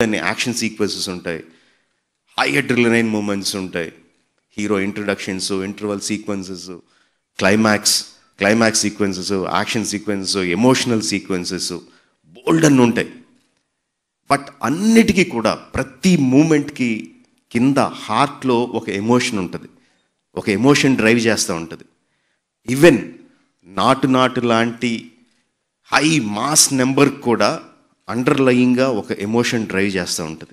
బోల్డ్ అన్ని action sequences ఉంటాయి high adrenaline moments ఉంటాయి hero introductions interval sequences climax climax sequences action sequences emotional sequences bold అన్ని ఉంటాయి but అన్నిటికీ కూడా ప్రతి మూమెంట్కి కింద హార్ట్లో ఒక ఎమోషన్ ఉంటుంది ఒక ఎమోషన్ డ్రైవ్ చేస్తూ ఉంటుంది ఈవెన్ నాటు నాటు లాంటి హై మాస్ నెంబర్ కూడా అండర్లయింగ్గా ఒక ఎమోషన్ డ్రైవ్ చేస్తూ ఉంటుంది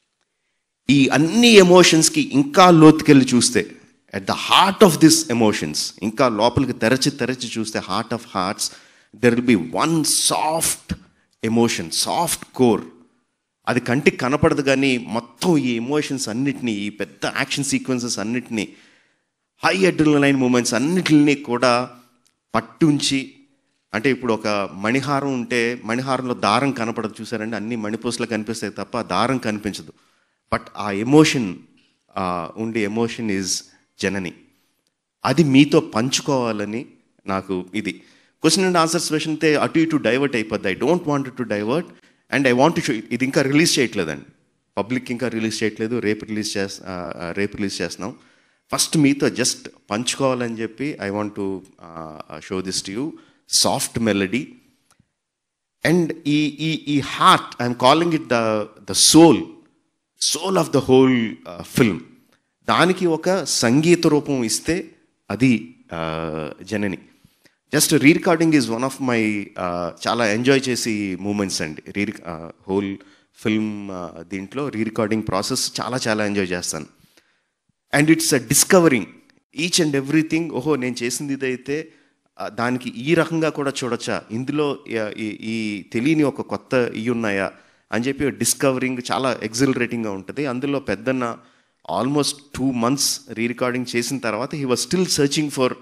ఈ అన్ని ఎమోషన్స్కి ఇంకా లోతుకెళ్ళి చూస్తే at the heart of this emotions ఇంకా లోపలికి తెరచి తెరచి చూస్తే heart of hearts there will be one soft emotion soft core అది కంటికి కనపడదు కానీ మొత్తం ఈ ఎమోషన్స్ అన్నిటినీ ఈ పెద్ద యాక్షన్ సీక్వెన్సెస్ అన్నిటినీ హై అడ్రినలైన్ మూమెంట్స్ అన్నిటిని కూడా పట్టుంచి అంటే ఇప్పుడు ఒక మణిహారం ఉంటే మణిహారంలో దారం కనపడదు చూసారండి అన్ని మణిపూసలు కనిపిస్తాయి తప్ప దారం కనిపించదు బట్ ఆ ఎమోషన్ ఉండే ఎమోషన్ ఈజ్ జనని అది మీతో పంచుకోవాలని నాకు ఇది క్వశ్చన్ అండ్ ఆన్సర్ సెషన్ అయితే అటు ఇటు డైవర్ట్ అయిపోద్ది I don't want to divert and I want show ఇది ఇంకా రిలీజ్ చేయట్లేదండి పబ్లిక్ ఇంకా రిలీజ్ చేయట్లేదు రేపు రిలీజ్ చేస్ ఆ, ఆ, రేపు రిలీజ్ చేస్తున్నాం ఫస్ట్ మీతో జస్ట్ పంచుకోవాలని చెప్పి I want to show this to you soft melody and ఈ ఈ ఈ heart I'm calling it the the soul soul of the whole film దానికి ఒక సంగీత రూపం ఇస్తే అది uh, Janani just re recording is one of my చాలా ఎంజాయ్ చేసి మూమెంట్స్ అండి రీ హోల్ ఫిల్మ్ దీంట్లో రీ రికార్డింగ్ ప్రాసెస్ చాలా చాలా ఎంజాయ్ చేస్తాను and it's a discovering each and everything ఓహో నేను చేసింది ఇదైతే ఆ, దానికి ఈ రకంగా కూడా చూడొచ్చా ఇందులో ఈ- ఈ- ఈ తెలియని ఒక కొత్త ఇవి ఉన్నాయా అని చెప్పి డిస్కవరింగ్ చాలా ఎగ్జిలరేటింగ్గా ఉంటుంది అందులో పెద్దన్న almost two months re recording చేసిన తర్వాత he was still searching for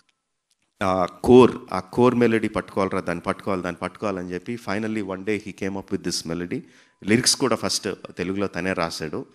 core uh core melody పట్టుకోవాలరా దాన్ని పట్టుకోవాలి దాన్ని పట్టుకోవాలని చెప్పి finally one day he came up with this melody lyrics కూడా ఫస్ట్ తెలుగులో తనే రాశాడు